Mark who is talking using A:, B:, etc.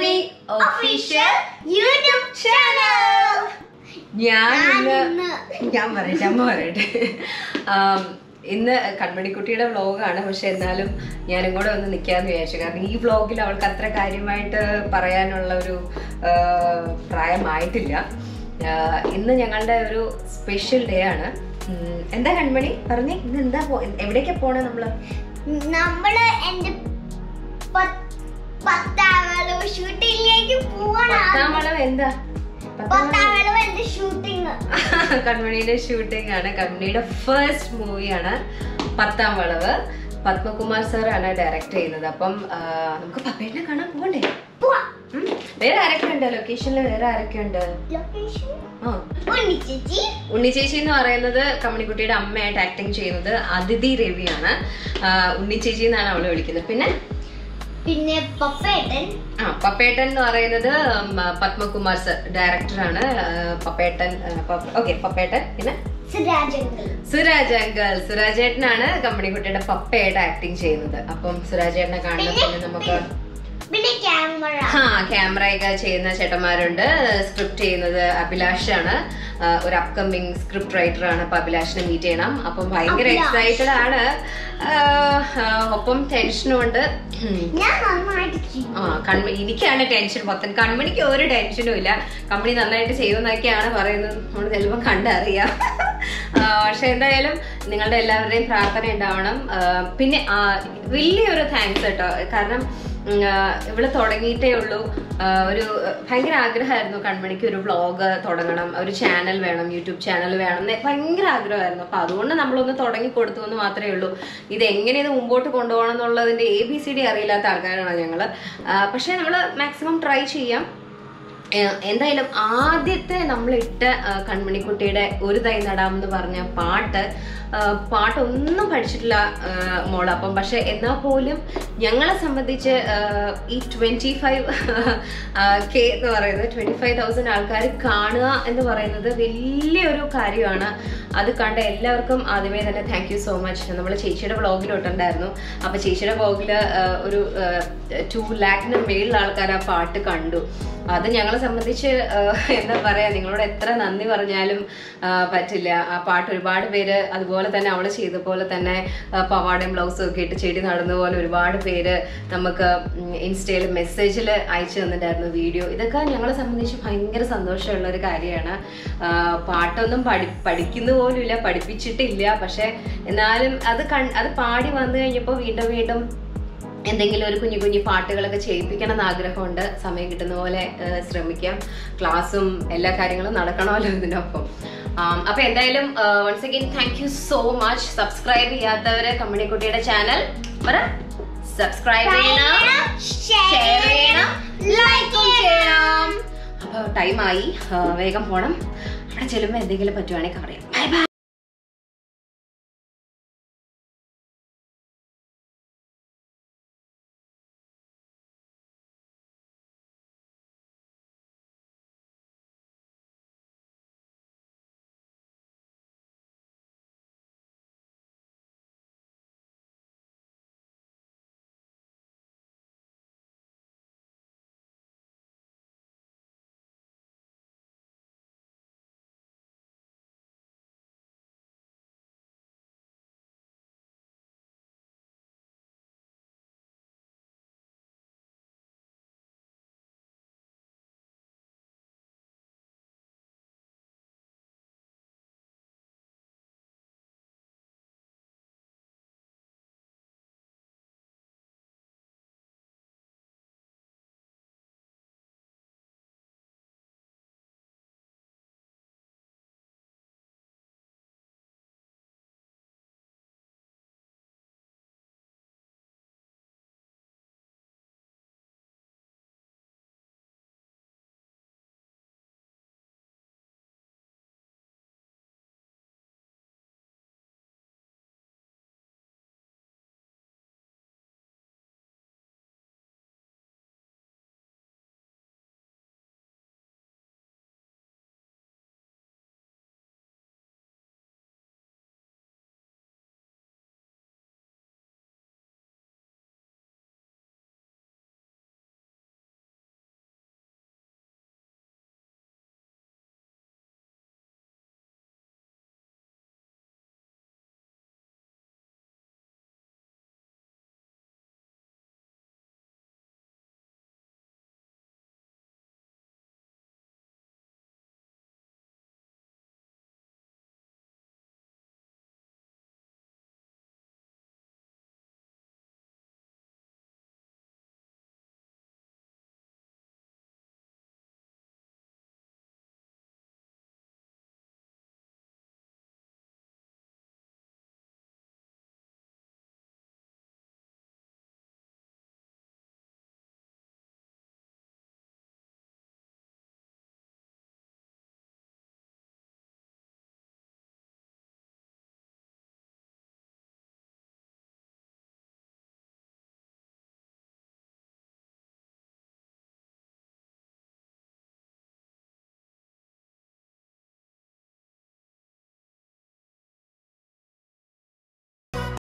A: കൺമണി official YouTube channel ഞാൻ ഇന്ന് ഞാൻ പറയട്ടെ അമ്മ പറയട്ടെ ആം, ഇന്ന് കൺമണിക്കുട്ടിയുടെ വ്ളോഗാണ് പക്ഷെ എന്നാലും ഞാനും കൂടെ ഒന്ന് നിൽക്കാന്ന് വിചാരിച്ചു കാരണം ഈ വ്ളോഗിൽ അവൾക്ക് അത്ര കാര്യമായിട്ട് പറയാനുള്ള ഒരു ആ, പ്രായമായിട്ടില്ല ആ, ഇന്ന് ഞങ്ങളുടെ ഒരു സ്പെഷ്യൽ ഡേ ആണ് ഉം, എന്താ കൺമണി പറഞ്ഞേ ഇന്ന് എന്താ പോ എവിടേക്കാ പോണേ നമ്മള്
B: നമ്മള് എന്റെ പത്ത് പത്താവളവ് ഷൂട്ടിങ്ങിലേക്ക് പോവാണ്
A: പത്താം വളവ് എന്താ പത്താം വളവ്
B: പത്താവളവ് എന്റെ ഷൂട്ടിങ്
A: കൺമണിയുടെ ഷൂട്ടിംഗ് ആണ് കൺമണിയുടെ ഫസ്റ്റ് മൂവിയാണ് പത്താം വളവ് പത്മകുമാർ സാർ ആണ് ഡയറക്റ്റ് ചെയ്യുന്നത് അപ്പം ആ, നമുക്ക് പപ്പേനെ കാണാൻ പോകണ്ടേ ഉം. വേറെ ആരൊക്കെ ഉണ്ട് ലൊക്കേഷനിൽ വേറെ ആരൊക്കെ ഉണ്ട്
B: ലൊക്കേഷൻ
A: ആ
B: ഉണ്ണി ചേച്ചി
A: ഉണ്ണി ചേച്ചി എന്ന് പറയുന്നത് കമ്മണിക്കുട്ടിയുടെ അമ്മയായിട്ട് ആക്ടിങ് ചെയ്യുന്നത് അതിഥി രവിയാണ് ആ, ഉണ്ണി ചേച്ചി എന്നാണ് അവളെ വിളിക്കുന്നത് പിന്നെ
B: പിന്നെ പപ്പേട്ടൻ
A: ആ പപ്പേട്ടൻ എന്ന് പറയുന്നത് ഉം, പത്മകുമാർ സർ ഡയറക്ടറാണ് ആ, പപ്പേട്ടൻ ഓക്കെ പപ്പേട്ടൻ പിന്നെ
B: സുരാജങ്കൾ
A: സുരാജ് അങ്കൽ സുരാജ് ഏട്ടനാണ് കമ്പനിക്കുട്ടിയുടെ പപ്പയായിട്ട് ആക്ടിങ് ചെയ്യുന്നത് അപ്പം സുരാജ് ഏട്ടനെ കാണുന്ന പിന്നെ നമുക്ക്
B: പിന്നെ ക്യാമറ
A: ആ ക്യാമറ ഒക്കെ ചെയ്യുന്ന ചേട്ടന്മാരുണ്ട് സ്ക്രിപ്റ്റ് ചെയ്യുന്നത് അഭിലാഷാണ് ആ, ഒരു അപ്കമിങ് സ്ക്രിപ്റ്റ് റൈറ്റർ ആണ് അപ്പൊ അഭിലാഷിനെ മീറ്റ് ചെയ്യണം അപ്പം ഭയങ്കര
B: അഭിലാഷ്.
A: എക്സൈറ്റഡ് ആണ് ആ, ആ, ഒപ്പം ടെൻഷനും ഉണ്ട് ഉം.
B: ഞാൻ നന്നായിട്ട് ചെയ്യും
A: ആ കൺമണി എനിക്കാണ് ടെൻഷൻ മൊത്തം കൺമണിക്ക് ഒരു ടെൻഷനും ഇല്ല കമ്പനി നന്നായിട്ട് ചെയ്യുമെന്നൊക്കെയാണ് പറയുന്നത് നമ്മൾ ചിലപ്പോൾ കണ്ടറിയാം ആ, പക്ഷെ എന്തായാലും നിങ്ങളുടെ എല്ലാവരുടെയും പ്രാർത്ഥന ഉണ്ടാവണം ആ, പിന്നെ ആ, വലിയൊരു താങ്ക്സ് കേട്ടോ കാരണം ഉം, ആ, ഇവള് തുടങ്ങിയിട്ടേ ഉള്ളൂ ആ, ഒരു ഭയങ്കര ആഗ്രഹമായിരുന്നു കൺമണിക്ക് ഒരു വ്ളോഗ് തുടങ്ങണം ഒരു ചാനൽ വേണം യൂട്യൂബ് ചാനൽ വേണം എന്ന് ഭയങ്കര ആഗ്രഹമായിരുന്നു അപ്പൊ അതുകൊണ്ട് നമ്മളൊന്ന് തുടങ്ങി കൊടുത്തു എന്ന് മാത്രമേ ഉള്ളൂ ഇത് എങ്ങനെ ഇത് മുമ്പോട്ട് കൊണ്ടുപോകണം എന്നുള്ളതിന്റെ എ ബി സി ഡി അറിയില്ലാത്ത ആൾക്കാരാണ് ഞങ്ങള് ആ, പക്ഷേ നമ്മൾ മാക്സിമം ട്രൈ ചെയ്യാം ഏഹ് എന്തായാലും ആദ്യത്തെ നമ്മളിട്ട ആ, കൺമണിക്കുട്ടിയുടെ ഒരു തൈ നടാമെന്ന് പറഞ്ഞ പാട്ട് ആ, പാട്ടൊന്നും പഠിച്ചിട്ടില്ല ആ, മോള് അപ്പം പക്ഷെ എന്നാൽ പോലും ഞങ്ങളെ സംബന്ധിച്ച് ആ, ഈ ട്വൻറ്റി ഫൈവ് കെ എന്ന് പറയുന്നത് ട്വൻറ്റി ഫൈവ് തൗസൻഡ് ആൾക്കാർ കാണുക എന്ന് പറയുന്നത് വലിയൊരു കാര്യമാണ് അത് കണ്ട എല്ലാവർക്കും ആദ്യമേ തന്നെ താങ്ക് യു സോ മച്ച് നമ്മൾ ചേച്ചിയുടെ വ്ളോഗിൽ ഇട്ടുണ്ടായിരുന്നു അപ്പോൾ ചേച്ചിയുടെ വ്ളോഗിൽ ഒരു ടു ലാഖിന് മേളിൽ ആൾക്കാർ ആ പാട്ട് കണ്ടു അത് ഞങ്ങളെ സംബന്ധിച്ച് ആഹ്, എന്താ പറയാ നിങ്ങളോട് എത്ര നന്ദി പറഞ്ഞാലും ആഹ്, പറ്റില്ല ആ പാട്ട് ഒരുപാട് പേര് അതുപോലെ തന്നെ അവള് ചെയ്ത പോലെ തന്നെ ആഹ്, പവാടയും ബ്ലൗസും ഒക്കെ ഇട്ട് ചെടി നടന്ന പോലെ ഒരുപാട് പേര് നമുക്ക് ഇൻസ്റ്റയിൽ മെസ്സേജിൽ അയച്ചു തന്നിട്ടുണ്ടായിരുന്നു വീഡിയോ ഇതൊക്കെ ഞങ്ങളെ സംബന്ധിച്ച് ഭയങ്കര സന്തോഷമുള്ള ഒരു കാര്യമാണ് ആഹ്, പാട്ടൊന്നും പഠി പഠിക്കുന്ന പോലുമില്ല പഠിപ്പിച്ചിട്ടില്ല പക്ഷെ എന്നാലും അത് കൺ അത് പാടി വന്നു കഴിഞ്ഞപ്പോൾ വീണ്ടും വീണ്ടും എന്തെങ്കിലും ഒരു കുഞ്ഞു കുഞ്ഞു പാട്ടുകളൊക്കെ ചെയ്യിപ്പിക്കണം എന്ന് ആഗ്രഹമുണ്ട് സമയം കിട്ടുന്ന പോലെ ഏഹ്, ശ്രമിക്കാം ക്ലാസ്സും എല്ലാ കാര്യങ്ങളും നടക്കണമല്ലോ ഇതിനൊപ്പം ആം, അപ്പൊ എന്തായാലും once again thank you so much subscribe ചെയ്യാത്തവര് കമ്പനിക്കുട്ടിയുടെ ചാനൽ പറ സബ്സ്ക്രൈബ് ചെയ്യണം ഷെയർ ചെയ്യണം ലൈക്കും ചെയ്യണം അപ്പൊ ടൈമായി വേഗം പോണം അവിടെ ചെല്ലുമ്പോൾ എന്തെങ്കിലും പറ്റുവാണെങ്കിൽ കവർ ചെയ്യാം